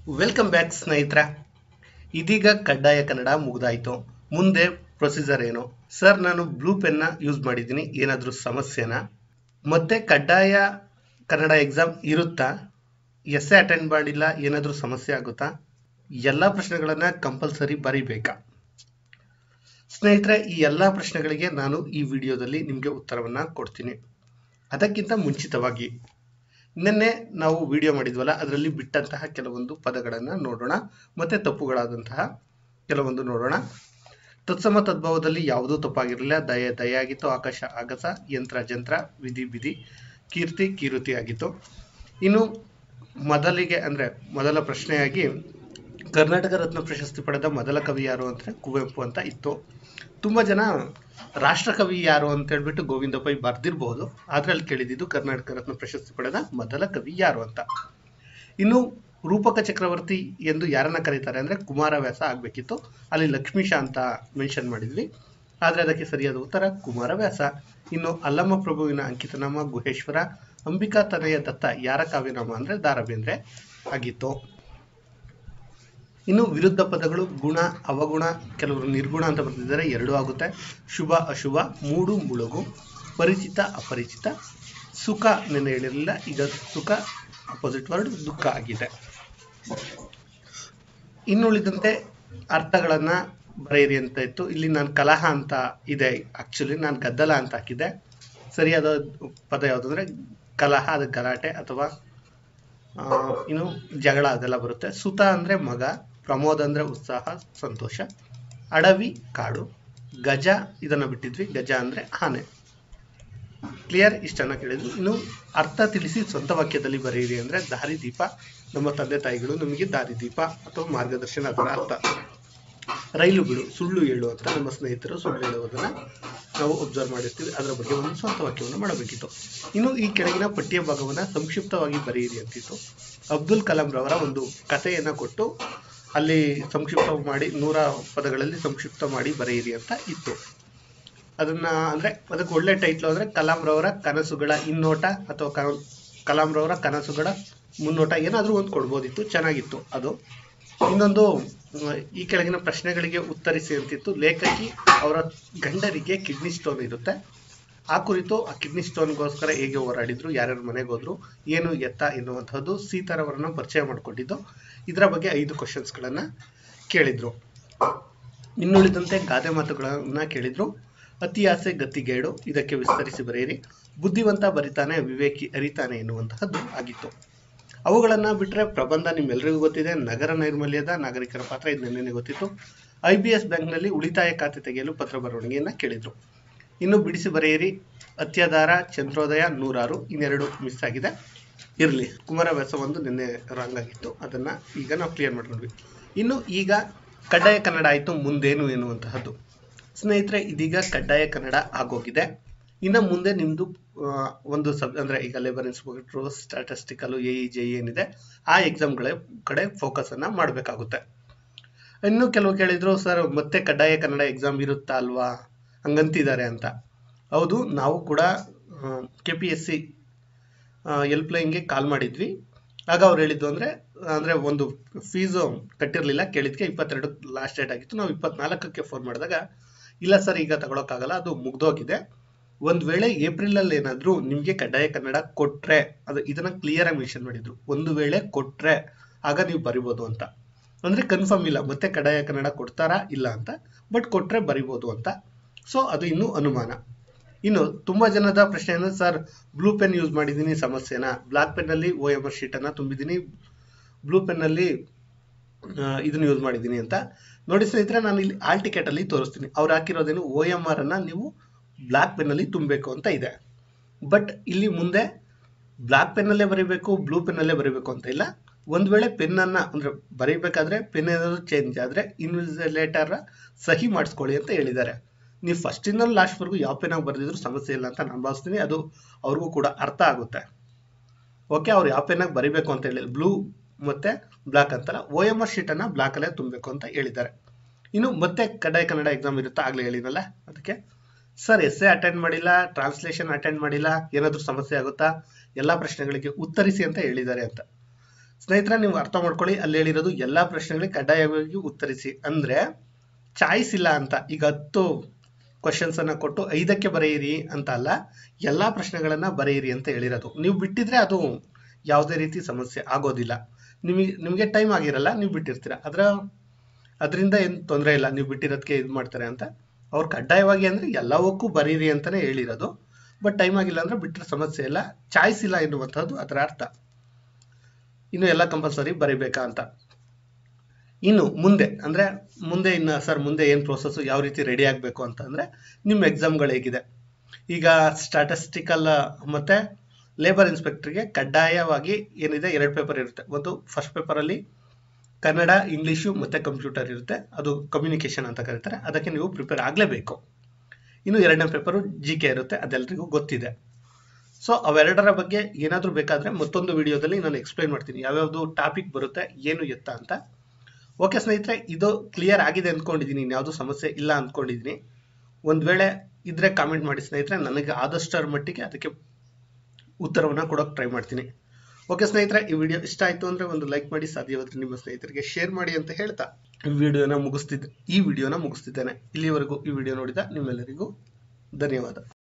welcome back ಸ್ನೇಹಿತರ ಇದೀಗ ಕಡ್ಡಾಯ ಕನ್ನಡ ಮುಗ್ದಾಯ್ತು ಮುಂದೆ ಪ್ರೊಸೀಜರ್ ಏನು ಸರ್ ನಾನು ಬ್ಲೂ ಪೆನ್ನ ಯೂಸ್ ಮಾಡಿದ್ದೀನಿ ಏನಾದರೂ ಸಮಸ್ಯೆನಾ ಮತ್ತೆ ಕಡ್ಡಾಯ ಕನ್ನಡ ಎಕ್ಸಾಮ್ ಇರುತ್ತಾ ಎಸ್ಸೆ ಅಟೆಂಡ್ ಮಾಡಿಲ್ಲ ಏನಾದರೂ ಸಮಸ್ಯೆ ಆಗುತ್ತಾ ಎಲ್ಲ ಪ್ರಶ್ನೆಗಳನ್ನ ಕಂಪಲ್ಸರಿ ಬರೀಬೇಕಾ ಸ್ನೇಹಿತರೆ ಈ ಎಲ್ಲ ಪ್ರಶ್ನೆಗಳಿಗೆ ನಾನು ಈ ವಿಡಿಯೋದಲ್ಲಿ ನಿಮಗೆ ಉತ್ತರವನ್ನ ಕೊಡ್ತೀನಿ ಅದಕ್ಕಿಂತ ಮುಂಚಿತವಾಗಿ ನಿನ್ನೆ ನಾವು ವಿಡಿಯೋ ಮಾಡಿದ್ವಲ್ಲ ಅದರಲ್ಲಿ ಬಿಟ್ಟಂತಹ ಕೆಲವೊಂದು ಪದಗಳನ್ನು ನೋಡೋಣ ಮತ್ತೆ ತಪ್ಪುಗಳಾದಂತಹ ಕೆಲವೊಂದು ನೋಡೋಣ ತತ್ಸಮ ತದ್ಭವದಲ್ಲಿ ಯಾವುದೂ ತಪ್ಪಾಗಿರಲಿಲ್ಲ ದಯ ದಯ ಆಗಿತ್ತು ಆಕಾಶ ಆಗಸ ಯಂತ್ರ ಜಂತ್ರ ವಿಧಿ ವಿಧಿ ಕೀರ್ತಿ ಕೀರುತಿ ಆಗಿತ್ತು ಇನ್ನು ಮೊದಲಿಗೆ ಅಂದ್ರೆ ಮೊದಲ ಪ್ರಶ್ನೆಯಾಗಿ ಕರ್ನಾಟಕ ರತ್ನ ಪ್ರಶಸ್ತಿ ಪಡೆದ ಮೊದಲ ಕವಿ ಯಾರು ಅಂದ್ರೆ ಕುವೆಂಪು ಅಂತ ಇತ್ತು ತುಂಬಾ ಜನ ರಾಷ್ಟ್ರಕವಿ ಯಾರು ಅಂತ ಹೇಳ್ಬಿಟ್ಟು ಗೋವಿಂದ ಪೈ ಬರ್ದಿರ್ಬೋದು ಆದ್ರೆ ಅಲ್ಲಿ ಕೇಳಿದ್ದು ಕರ್ನಾಟಕ ರತ್ನ ಪ್ರಶಸ್ತಿ ಪಡೆದ ಮೊದಲ ಕವಿ ಯಾರು ಅಂತ ಇನ್ನು ರೂಪಕ ಚಕ್ರವರ್ತಿ ಎಂದು ಯಾರನ್ನ ಕರೀತಾರೆ ಅಂದ್ರೆ ಕುಮಾರವ್ಯಾಸ ಆಗ್ಬೇಕಿತ್ತು ಅಲ್ಲಿ ಲಕ್ಷ್ಮೀಶ ಅಂತ ಮೆನ್ಷನ್ ಮಾಡಿದ್ವಿ ಆದ್ರೆ ಅದಕ್ಕೆ ಸರಿಯಾದ ಉತ್ತರ ಕುಮಾರವ್ಯಾಸ ಇನ್ನು ಅಲ್ಲಮ್ಮ ಪ್ರಭುವಿನ ಅಂಕಿತನಾಮ ಗುಹೇಶ್ವರ ಅಂಬಿಕಾ ತನಯ ದತ್ತ ಯಾರ ಕಾವ್ಯನಾಮ ಅಂದ್ರೆ ದಾರಬೇಂದ್ರೆ ಆಗಿತ್ತು ಇನ್ನು ವಿರುದ್ಧ ಪದಗಳು ಗುಣ ಅವಗುಣ ಕೆಲವರು ನಿರ್ಗುಣ ಅಂತ ಬರ್ತಿದ್ದಾರೆ ಎರಡು ಆಗುತ್ತೆ ಶುಭ ಅಶುಭ ಮೂಡು ಮುಳುಗು ಪರಿಚಿತ ಅಪರಿಚಿತ ಸುಖ ನೆನೆ ಹೇಳಿರಲಿಲ್ಲ ಈಗ ಸುಖ ಅಪೋಸಿಟ್ ವರ್ಡ್ ದುಃಖ ಆಗಿದೆ ಇನ್ನುಳಿದಂತೆ ಅರ್ಥಗಳನ್ನ ಬರೆಯಿರಿ ಅಂತ ಇತ್ತು ಇಲ್ಲಿ ನಾನು ಕಲಹ ಅಂತ ಇದೆ ಆಕ್ಚುಲಿ ನಾನು ಗದ್ದಲ ಅಂತ ಹಾಕಿದ್ದೆ ಸರಿಯಾದ ಪದ ಯಾವುದು ಅಂದ್ರೆ ಕಲಹ ಅದು ಗಲಾಟೆ ಅಥವಾ ಆ, ಇನ್ನು ಜಗಳ ಅದೆಲ್ಲ ಬರುತ್ತೆ ಸುತ ಅಂದ್ರೆ ಮಗ ಪ್ರಮೋದ್ ಅಂದ್ರೆ ಉತ್ಸಾಹ ಸಂತೋಷ ಅಡವಿ ಕಾಡು ಗಜ ಇದನ್ನ ಬಿಟ್ಟಿದ್ವಿ ಗಜ ಅಂದ್ರೆ ಆನೆ ಕ್ಲಿಯರ್ ಇಷ್ಟನ್ನ ಕೇಳಿದ್ವಿ ಇನ್ನು ಅರ್ಥ ತಿಳಿಸಿ ಸ್ವಂತ ವಾಕ್ಯದಲ್ಲಿ ಬರೆಯಿರಿ ಅಂದ್ರೆ ದಾರಿದೀಪ ನಮ್ಮ ತಂದೆ ತಾಯಿಗಳು ನಮಗೆ ದಾರಿದೀಪ ಅಥವಾ ಮಾರ್ಗದರ್ಶನ ಅದರ ಅರ್ಥ ರೈಲುಗಳು ಸುಳ್ಳು ಹೇಳು ಅಂತ ನಮ್ಮ ಸ್ನೇಹಿತರು ಸುಳ್ಳು ಹೇಳುವುದನ್ನ ನಾವು ಒಬ್ಸರ್ವ್ ಮಾಡಿರ್ತೀವಿ ಅದರ ಬಗ್ಗೆ ಒಂದು ಸ್ವಂತ ವಾಕ್ಯವನ್ನು ಮಾಡಬೇಕಿತ್ತು ಇನ್ನು ಈ ಕೆಳಗಿನ ಪಠ್ಯ ಭಾಗವನ್ನ ಸಂಕ್ಷಿಪ್ತವಾಗಿ ಬರೆಯಿರಿ ಅಂತಿತ್ತು ಅಬ್ದುಲ್ ಕಲಾಂ ರವರ ಒಂದು ಕಥೆಯನ್ನ ಕೊಟ್ಟು ಅಲ್ಲಿ ಸಂಕ್ಷಿಪ್ತ ಮಾಡಿ ನೂರ ಪದಗಳಲ್ಲಿ ಸಂಕ್ಷಿಪ್ತ ಮಾಡಿ ಬರೆಯಿರಿ ಅಂತ ಇತ್ತು ಅದನ್ನ ಅಂದ್ರೆ ಅದಕ್ಕೆ ಒಳ್ಳೆ ಟೈಟ್ಲು ಅಂದ್ರೆ ಕಲಾಂ ರವರ ಕನಸುಗಳ ಇನ್ನೋಟ ಅಥವಾ ಕ- ಕಲಾಂ ರವರ ಕನಸುಗಳ ಮುನ್ನೋಟ ಏನಾದ್ರೂ ಒಂದು ಕೊಡ್ಬೋದಿತ್ತು ಚೆನ್ನಾಗಿತ್ತು ಅದು ಇನ್ನೊಂದು ಆ, ಈ ಕೆಳಗಿನ ಪ್ರಶ್ನೆಗಳಿಗೆ ಉತ್ತರಿಸಿ ಅಂತಿತ್ತು ಲೇಖಕಿ ಅವರ ಗಂಡರಿಗೆ ಕಿಡ್ನಿ ಸ್ಟೋನ್ ಇರುತ್ತೆ ಆ ಕುರಿತು ಆ ಕಿಡ್ನಿ ಸ್ಟೋನ್ಗೋಸ್ಕರ ಹೇಗೆ ಹೋರಾಡಿದ್ರು ಯಾರ್ಯಾರ ಮನೆಗೆ ಹೋದ್ರು ಏನು ಎತ್ತ ಎನ್ನುವಂತಹದ್ದು ಸೀತಾರವರನ್ನ ಪರಿಚಯ ಮಾಡಿಕೊಂಡಿದ್ದು ಇದರ ಬಗ್ಗೆ ಐದು ಕ್ವಶನ್ಸ್ಗಳನ್ನ ಕೇಳಿದ್ರು ಇನ್ನುಳಿದಂತೆ ಗಾದೆ ಮಾತುಗಳನ್ನ ಕೇಳಿದ್ರು ಅತಿ ಆಸೆ ಗತಿಗೇಡು ಇದಕ್ಕೆ ವಿಸ್ತರಿಸಿ ಬರೆಯಿರಿ ಬುದ್ಧಿವಂತ ಬರಿತಾನೆ ವಿವೇಕಿ ಅರಿತಾನೆ ಎನ್ನುವಂತಹದ್ದು ಆಗಿತ್ತು ಅವುಗಳನ್ನ ಬಿಟ್ರೆ ಪ್ರಬಂಧ ನಿಮ್ಮೆಲ್ಲರಿಗೂ ಗೊತ್ತಿದೆ ನಗರ ನೈರ್ಮಲ್ಯದ ನಾಗರಿಕರ ಪಾತ್ರ ಇದು ನೆನ್ನೆನೆ ಗೊತ್ತಿತ್ತು ಐ ಬಿ ಎಸ್ ಬ್ಯಾಂಕ್ನಲ್ಲಿ ಉಳಿತಾಯ ಖಾತೆ ತೆಗೆಯಲು ಪತ್ರ ಬರವಣಿಗೆಯನ್ನ ಕೇಳಿದ್ರು ಇನ್ನು ಬಿಡಿಸಿ ಬರೆಯಿರಿ ಅತ್ಯಾಧಾರ ಚಂದ್ರೋದಯ ನೂರಾರು ಇನ್ನೆರಡು ಮಿಸ್ ಆಗಿದೆ ಇರಲಿ ಕುಮಾರವ್ಯಾಸ ಒಂದು ನಿನ್ನೆ ರಾಂಗ್ ಆಗಿತ್ತು ಅದನ್ನ ಈಗ ನಾವು ಕ್ಲಿಯರ್ ಮಾಡ್ಕೊಂಡ್ವಿ ಇನ್ನು ಈಗ ಕಡ್ಡಾಯ ಕನ್ನಡ ಆಯಿತು ಮುಂದೇನು ಎನ್ನುವಂತಹದ್ದು ಸ್ನೇಹಿತರೆ ಇದೀಗ ಕಡ್ಡಾಯ ಕನ್ನಡ ಆಗೋಗಿದೆ ಇನ್ನು ಮುಂದೆ ನಿಮ್ದು ಆ, ಒಂದು ಸಬ್ ಅಂದ್ರೆ ಈಗ labour inspector statistical A E J ಏನಿದೆ ಆ ಎಕ್ಸಾಮ್ಗಳ ಕಡೆ ಫೋಕಸ್ ಅನ್ನ ಮಾಡಬೇಕಾಗುತ್ತೆ ಇನ್ನು ಕೆಲವು ಕೇಳಿದ್ರು ಸರ್ ಮತ್ತೆ ಕಡ್ಡಾಯ ಕನ್ನಡ ಎಕ್ಸಾಮ್ ಇರುತ್ತಾ ಅಲ್ವಾ ಹಂಗಂತಿದ್ದಾರೆ ಅಂತ ಹೌದು ನಾವು ಕೂಡ K P S C help ಲೈನ್ಗೆ ಕಾಲ್ ಮಾಡಿದ್ವಿ ಆಗ ಅವ್ರು ಹೇಳಿದ್ದು ಅಂದ್ರೆ ಅಂದ್ರೆ ಒಂದು ಫೀಸು ಕಟ್ಟಿರ್ಲಿಲ್ಲ ಕೇಳಿದ್ಕೆ ಇಪ್ಪತ್ತೆರಡು ಲಾಸ್ಟ್ ಡೇಟ್ ಆಗಿತ್ತು ನಾವು ಇಪ್ಪತ್ನಾಲ್ಕಕ್ಕೆ ಫೋನ್ ಮಾಡಿದಾಗ ಇಲ್ಲ ಸರ್ ಈಗ ತಗೊಳಕ್ಕಾಗಲ್ಲ ಅದು ಮುಗ್ದೋಗಿದೆ ಒಂದ್ ವೇಳೆ ಏಪ್ರಿಲ್ ಅಲ್ಲಿ ಏನಾದ್ರು ನಿಮ್ಗೆ ಕಡ್ಡಾಯ ಕನ್ನಡ ಕೊಟ್ರೆ ಅದು ಇದನ್ನ ಕ್ಲಿಯರ್ ಆಗಿ ಮೆನ್ಷನ್ ಮಾಡಿದ್ರು ಒಂದು ವೇಳೆ ಕೊಟ್ರೆ ಆಗ ನೀವು ಬರಿಬೋದು ಅಂತ ಅಂದ್ರೆ ಕನ್ಫರ್ಮ್ ಇಲ್ಲ ಮತ್ತೆ ಕಡ್ಡಾಯ ಕನ್ನಡ ಕೊಡ್ತಾರಾ ಇಲ್ಲ ಅಂತ ಬಟ್ ಕೊಟ್ರೆ ಬರಿಬೋದು ಅಂತ ಸೊ ಅದು ಇನ್ನು ಅನುಮಾನ ಇನ್ನು ತುಂಬಾ ಜನದ ಪ್ರಶ್ನೆ ಅಂದ್ರೆ ಸರ್ ಬ್ಲೂ ಪೆನ್ ಯೂಸ್ ಮಾಡಿದೀನಿ ಸಮಸ್ಯೆನಾ ಬ್ಲಾಕ್ ಪೆನ್ ಅಲ್ಲಿ ಓ ಎಂ ಆರ್ ಶೀಟ್ ಅನ್ನ ತುಂಬಿದೀನಿ ಬ್ಲೂ ಪೆನ್ ಅಲ್ಲಿ ಆ, ಇದನ್ನ ಯೂಸ್ ಮಾಡಿದೀನಿ ಅಂತ ನೋಡಿ ಸ್ನೇಹಿತರೆ ನಾನು ಇಲ್ಲಿ ಆಲ್ ಟಿಕೆಟ್ ಅಲ್ಲಿ ತೋರಿಸ್ತೀನಿ ಅವ್ರು ಹಾಕಿರೋದೇನು ಓ ಎಂ ಆರ್ ಅನ್ನ ನೀವು ಬ್ಲಾಕ್ ಪೆನ್ ಅಲ್ಲಿ ತುಂಬಬೇಕು ಅಂತ ಇದೆ ಬಟ್ ಇಲ್ಲಿ ಮುಂದೆ ಬ್ಲಾಕ್ ಪೆನ್ ಅಲ್ಲೇ ಬರೀಬೇಕು ಬ್ಲೂ ಪೆನ್ ಅಲ್ಲೇ ಬರೀಬೇಕು ಅಂತ ಇಲ್ಲ ಒಂದ್ ವೇಳೆ ಪೆನ್ ಅನ್ನ ಅಂದ್ರೆ ಬರೀಬೇಕಾದ್ರೆ ಪೆನ್ ಏನಾದ್ರು ಚೇಂಜ್ ಆದ್ರೆ ಇನ್ವಿಜಿಲೇಟರ್ ಸಹಿ ಮಾಡಿಸ್ಕೊಳ್ಳಿ ಅಂತ ಹೇಳಿದ್ದಾರೆ ನೀವು ಫಸ್ಟ್ ಇಂದ ಲಾಸ್ಟ್ ವರೆಗೂ ಯಾವ ಪೆನ್ ಆಗಿ ಬರೆದಿದ್ರು ಸಮಸ್ಯೆ ಇಲ್ಲ ಅಂತ ನಾನು ಭಾವಿಸ್ತೀನಿ ಅದು ಅವ್ರಿಗೂ ಕೂಡ ಅರ್ಥ ಆಗುತ್ತೆ ಓಕೆ ಅವ್ರು ಯಾವ ಪೆನ್ ಆಗಿ ಬರಿಬೇಕು ಅಂತ ಹೇಳಿ ಬ್ಲೂ ಮತ್ತೆ ಬ್ಲಾಕ್ ಅಂತಲ್ಲ ಓ ಎಂ ಆರ್ ಶೀಟ್ ಅನ್ನ ಬ್ಲಾಕ್ ಅಲ್ಲೇ ತುಂಬಬೇಕು ಅಂತ ಹೇಳಿದ್ದಾರೆ ಇನ್ನು ಮತ್ತೆ ಕಡ್ಡಾಯ ಕನ್ನಡ ಎಕ್ಸಾಮ್ ಇರುತ್ತಾ ಆಗ್ಲೇ ಹೇಳಿನಲ್ಲ ಅದಕ್ಕೆ ಸರ್ ಎಸ್ ಎ ಅಟೆಂಡ್ ಮಾಡಿಲ್ಲ ಟ್ರಾನ್ಸ್ಲೇಷನ್ ಅಟೆಂಡ್ ಮಾಡಿಲ್ಲ ಏನಾದ್ರೂ ಸಮಸ್ಯೆ ಆಗುತ್ತಾ ಎಲ್ಲಾ ಪ್ರಶ್ನೆಗಳಿಗೆ ಉತ್ತರಿಸಿ ಅಂತ ಹೇಳಿದ್ದಾರೆ ಅಂತ ಸ್ನೇಹಿತರೆ ನೀವು ಅರ್ಥ ಮಾಡ್ಕೊಳ್ಳಿ ಅಲ್ಲಿ ಹೇಳಿರೋದು ಎಲ್ಲಾ ಪ್ರಶ್ನೆಗಳಿಗೆ ಕಡ್ಡಾಯವಾಗಿ ಉತ್ತರಿಸಿ ಅಂದ್ರೆ ಚಾಯ್ಸ್ ಇಲ್ಲ ಅಂತ ಈಗ ಹತ್ತು ಕ್ವಶನ್ಸ್ ಅನ್ನ ಕೊಟ್ಟು ಐದಕ್ಕೆ ಬರೆಯಿರಿ ಅಂತ ಅಲ್ಲ ಎಲ್ಲಾ ಪ್ರಶ್ನೆಗಳನ್ನ ಬರೆಯಿರಿ ಅಂತ ಹೇಳಿರೋದು ನೀವು ಬಿಟ್ಟಿದ್ರೆ ಅದು ಯಾವುದೇ ರೀತಿ ಸಮಸ್ಯೆ ಆಗೋದಿಲ್ಲ ನಿಮಗೆ ನಿಮಗೆ ಟೈಮ್ ಆಗಿರಲ್ಲ ನೀವು ಬಿಟ್ಟಿರ್ತೀರ ಅದರ ಅದರಿಂದ ಏನು ತೊಂದರೆ ಇಲ್ಲ ನೀವು ಬಿಟ್ಟಿರೋದಕ್ಕೆ ಇದು ಮಾಡ್ತಾರೆ ಅಂತ ಅವ್ರು ಕಡ್ಡಾಯವಾಗಿ ಅಂದ್ರೆ ಎಲ್ಲವಕ್ಕೂ ಬರೀರಿ ಅಂತಾನೆ ಹೇಳಿರೋದು ಬಟ್ ಟೈಮ್ ಆಗಿಲ್ಲ ಅಂದ್ರೆ ಬಿಟ್ಟರೆ ಸಮಸ್ಯೆ ಇಲ್ಲ ಚಾಯ್ಸ್ ಇಲ್ಲ ಎನ್ನುವಂಥದ್ದು ಅದರ ಅರ್ಥ ಇನ್ನು ಎಲ್ಲ ಕಂಪಲ್ಸರಿ ಬರಿಬೇಕಾ ಅಂತ ಇನ್ನು ಮುಂದೆ ಅಂದ್ರೆ ಮುಂದೆ ಇನ್ನು ಸರ್ ಮುಂದೆ ಏನು ಪ್ರೋಸೆಸ್ ಯಾವ ರೀತಿ ರೆಡಿ ಆಗಬೇಕು ಅಂತಂದ್ರೆ ನಿಮ್ಮ ಎಕ್ಸಾಮ್ಗಳು ಹೇಗಿದೆ ಈಗ ಸ್ಟಾಟಿಸ್ಟಿಕಲ್ ಮತ್ತೆ ಲೇಬರ್ ಇನ್ಸ್ಪೆಕ್ಟರ್ಗೆ ಕಡ್ಡಾಯವಾಗಿ ಏನಿದೆ ಎರಡು ಪೇಪರ್ ಇರುತ್ತೆ ಒಂದು ಫಸ್ಟ್ ಪೇಪರಲ್ಲಿ ಕನ್ನಡ ಇಂಗ್ಲೀಷು ಮತ್ತೆ ಕಂಪ್ಯೂಟರ್ ಇರುತ್ತೆ ಅದು ಕಮ್ಯುನಿಕೇಶನ್ ಅಂತ ಕರೀತಾರೆ ಅದಕ್ಕೆ ನೀವು ಪ್ರಿಪೇರ್ ಆಗಲೇಬೇಕು ಇನ್ನು ಎರಡನೇ ಪೇಪರು ಜಿ ಕೆ ಇರುತ್ತೆ ಅದೆಲ್ಲರಿಗೂ ಗೊತ್ತಿದೆ ಸೊ ಅವೆರಡರ ಬಗ್ಗೆ ಏನಾದರೂ ಬೇಕಾದರೆ ಮತ್ತೊಂದು ವಿಡಿಯೋದಲ್ಲಿ ನಾನು ಎಕ್ಸ್ಪ್ಲೈನ್ ಮಾಡ್ತೀನಿ ಯಾವ್ಯಾವುದು ಟಾಪಿಕ್ ಬರುತ್ತೆ ಏನು ಎತ್ತ ಅಂತ ಓಕೆ ಸ್ನೇಹಿತರೆ ಇದು ಕ್ಲಿಯರ್ ಆಗಿದೆ ಅಂದ್ಕೊಂಡಿದ್ದೀನಿ ಇನ್ಯಾವುದೂ ಸಮಸ್ಯೆ ಇಲ್ಲ ಅಂದ್ಕೊಂಡಿದ್ದೀನಿ ಒಂದು ವೇಳೆ ಇದ್ರೆ ಕಾಮೆಂಟ್ ಮಾಡಿ ಸ್ನೇಹಿತರೆ ನನಗೆ ಆದಷ್ಟರ ಮಟ್ಟಿಗೆ ಅದಕ್ಕೆ ಉತ್ತರವನ್ನು ಕೊಡೋಕೆ ಟ್ರೈ ಮಾಡ್ತೀನಿ ಓಕೆ ಸ್ನೇಹಿತರೆ ಈ ವಿಡಿಯೋ ಇಷ್ಟ ಆಯ್ತು ಅಂದ್ರೆ ಒಂದು ಲೈಕ್ ಮಾಡಿ ಸಾಧ್ಯವಾದ್ರೆ ನಿಮ್ಮ ಸ್ನೇಹಿತರಿಗೆ ಶೇರ್ ಮಾಡಿ ಅಂತ ಹೇಳ್ತಾ ಈ ವಿಡಿಯೋನ ಮುಗಿಸ್ತಿದ್ದೆ ಈ ವಿಡಿಯೋನ ಮುಗಿಸ್ತಿದ್ದೇನೆ ಇಲ್ಲಿವರೆಗೂ ಈ ವಿಡಿಯೋ ನೋಡಿದ ನಿಮ್ಮೆಲ್ಲರಿಗೂ ಧನ್ಯವಾದ